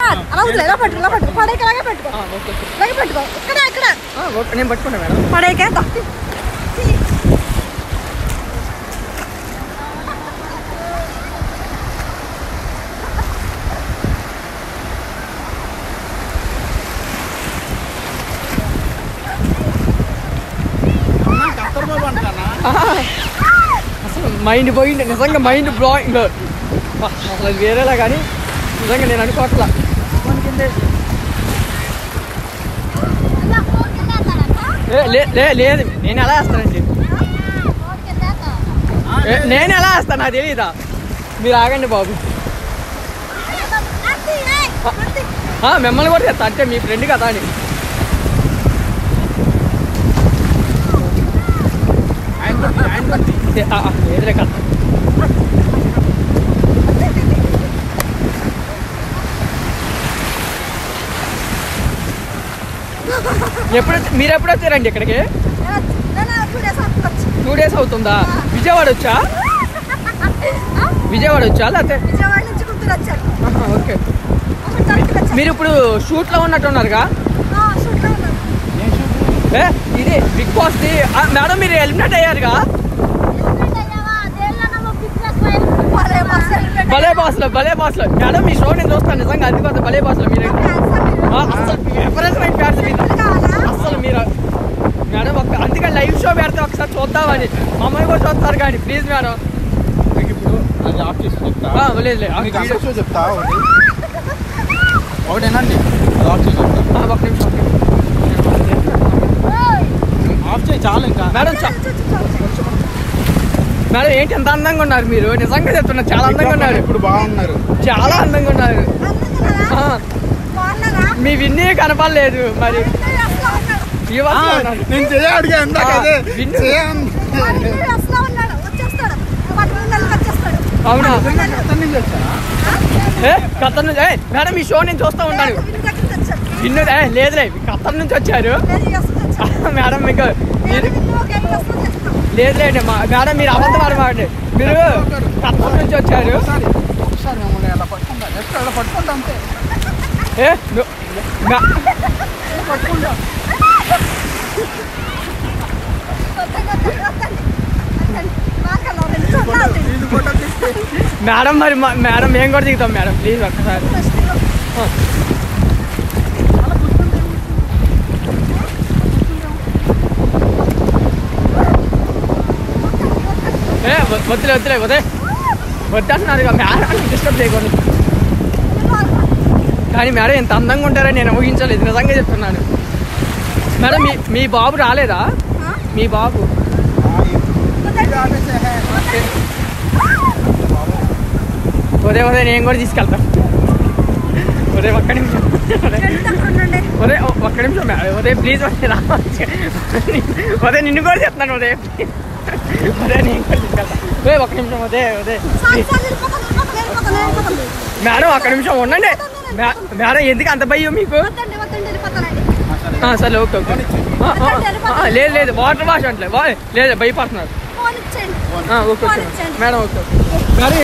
అలా వదిలే ఇలా పట్టుకో ఇలా పట్టుకో పడేకి ఇలాగే పెట్టుకో ఆ, ఓకే ఓకే. ఇలాగే పెట్టుకో ఇక్కడ ఇక్కడ ఆ, ఓకే నేను పట్టుకున్నా మేడం పడేకే దా. అసలు మైండ్ పోయింది నిజంగా మైండ్ బ్లాయింగ్ అసలు అది వేరేలా కానీ నిజంగా నేను అనుకోవట్లా ఏ, లే- లే- లేదు నేను ఎలా వేస్తానండి ఏ, నేను ఎలా వేస్తాను నాకు తెలియదా మీరు ఆగండి బాబు ఆ, మిమ్మల్ని కూడా చేస్తా అంటే మీ ఫ్రెండ్ కదా అని ఏ, ఆ, ఆ, లేదులే కదా ఎప్పుడు వచ్చి- మీరు ఎప్పుడు వచ్చారండి ఇక్కడికి నేను టూ డేస్ వచ్చి టూ డేస్ అవుతుందా విజయవాడ వచ్చా విజయవాడ వచ్చా లేకపోతే విజయవాడ నుంచి గుంటూరు వచ్చాను ఆహా, ఓకే అప్పుడు తణుకు వచ్చాను మీరు ఇప్పుడు షూట్లో ఉన్నట్టున్నారుగా ఆ, షూట్లో ఉన్నాను ఏ ఇది బిగ్ బాస్ ది ఆ, మేడం మీరు ఎలిమినేట్ అయ్యారుగా భలే బస్సు వెళ్ళిపోయాడు. భలే బాస్ లో భలే బాస్ లో మేడం మీ షో నేను చూస్తాను నిజంగా అందుకోసం భలే బాస్ లో మీరు Answer మీరు. ఆ, అసలు ఎవరైనా ఫ్యాన్స్ మీరు ఎప్పుడు కావాలా? అసలు మీరు మేడం ఒక అందుకని లైవ్ షో పెడితే ఒకసారి చూద్దామని మమ్మల్ని కూడా చూస్తారు కానీ ప్లీజ్ మేడం మీకు ఇప్పుడు అది ఆఫ్ చేసి చెప్తా ఆ, లేదు లేదు. ఆ, మీకు అందరి షో చెప్తా ఒకటి ఒకటేనండి అది ఆఫ్ చేసి చెప్తా ఆ, ఒక్క నిమిషం ఒక్క నిమిషం. ఆఫ్ చేయి చాలు ఇంకా మేడం చ- చూ, చూ, చూ, చూ. మేడం ఏంటి ఎంత అందంగా ఉన్నారు మీరు నిజంగా చెప్తున్నా చాలా అందంగా ఉన్నారు ఇప్పుడు బాగున్నారు చాలా అందంగా ఉన్నారు అందుకున్నారా? ఆ, బాగున్నారా? మీ విన్నీ కనపడలేదు మరి విన్నర్ అసలు ఉన్నాడు. ఈ ఆ, వస్తూ ఉన్నారు. నేను చెయ్య అడిగా ఇందాక ఆ, అదే విన్ను. చెయ్య మా విన్నర్ అసలు ఉన్నాడు. వచ్చేస్తాడు. వాడు మూడు నెలలకు వచ్చేస్తాడు. అవునా ఎక్కడి నుంచి వచ్చారా ఏ కత్తర్ నుంచి ఏ, మేడం ఈ షో నేను చూస్తూ ఉంటాను లేదు, విన్ను దగ్గరికి వచ్చాడు. విన్ను ఏ, లేదులే కత్తర్ నుంచి వచ్చారు లేదు, ఈ అసలు వచ్చాడు. మేడం మీకు నేను మీరు విన్ను ఒక ఎనిమిది వస్తుంది చెప్తాను. లేదులేండి మా మేడం మీరు అబద్ధం ఆడమాడండి మీరు కత్తర్ నుంచి వచ్చారు ఒకసారి ఒకసారి మిమ్మల్ని అలా పట్టుకుంటా జస్ట్ అలా పట్టుకుంటా అంతే ఏ ను- మే- పట్టుకుంటా వద్దండి, వద్దండి, వద్దండి. వద్దండి. నాకన్నా ఒక నిమిషం ఉండాలి. వీళ్ళు ఫోటో తీస్తే మేడం మరి మా- మేడం మేము కూడా దిగుతాం మేడం ప్లీజ్ ఒక్కసారి ఆ. ఏ వ- వద్దులే వద్దులే వదే వద్దంటున్నారు ఇక మేడం డిస్టర్బ్ చేయకూడదు కానీ మేడం ఎంత అందంగా ఉంటారని నేను ఊహించలేదు నిజంగా చెప్తున్నాను మేడం మీ మీ బాబు రాలేదా ఆ? మీ బాబు ఉదయం ఉదయం నేను కూడా తీసుకెళ్తాను ఉదయం ఒక్క నిమిషం రెండు తక్కువ ఉండండి. ఉదయం ఒక్క నిమిషం మేడం ఉదయం ప్లీజ్ ఉదయం రా ఉదయం నిన్ను కూడా చెప్తాను ఉదయం ఉదయం నేను కూడా తీసుకెళ్తాను ఉదయం ఒక్క నిమిషం ఉదయం ఉదయం చాలు, చాలు, వెళ్ళిపోతాను, వెళ్ళిపోతాను, వెళ్ళిపోతాను, వెళ్ళిపోతాను. మేడం ఒక్క నిమిషం ఉండండి మే- మేడం ఎందుకు అంత భయం మీకు వద్దండి, వద్దండి, వెళ్ళిపోతానండి. ఆ, సరే ఓకే ఓకే ఆ, ఆ, ఆ, లేదు లేదు వాటర్ వాష్ అంటే వా- లేదు భయపడుతున్నారు ఫోన్ ఇచ్చేయండి ఆ, ఓకే ఫోన్ ఓకే ఇచ్చేయండి మేడం ఓకే ఓకే మేడం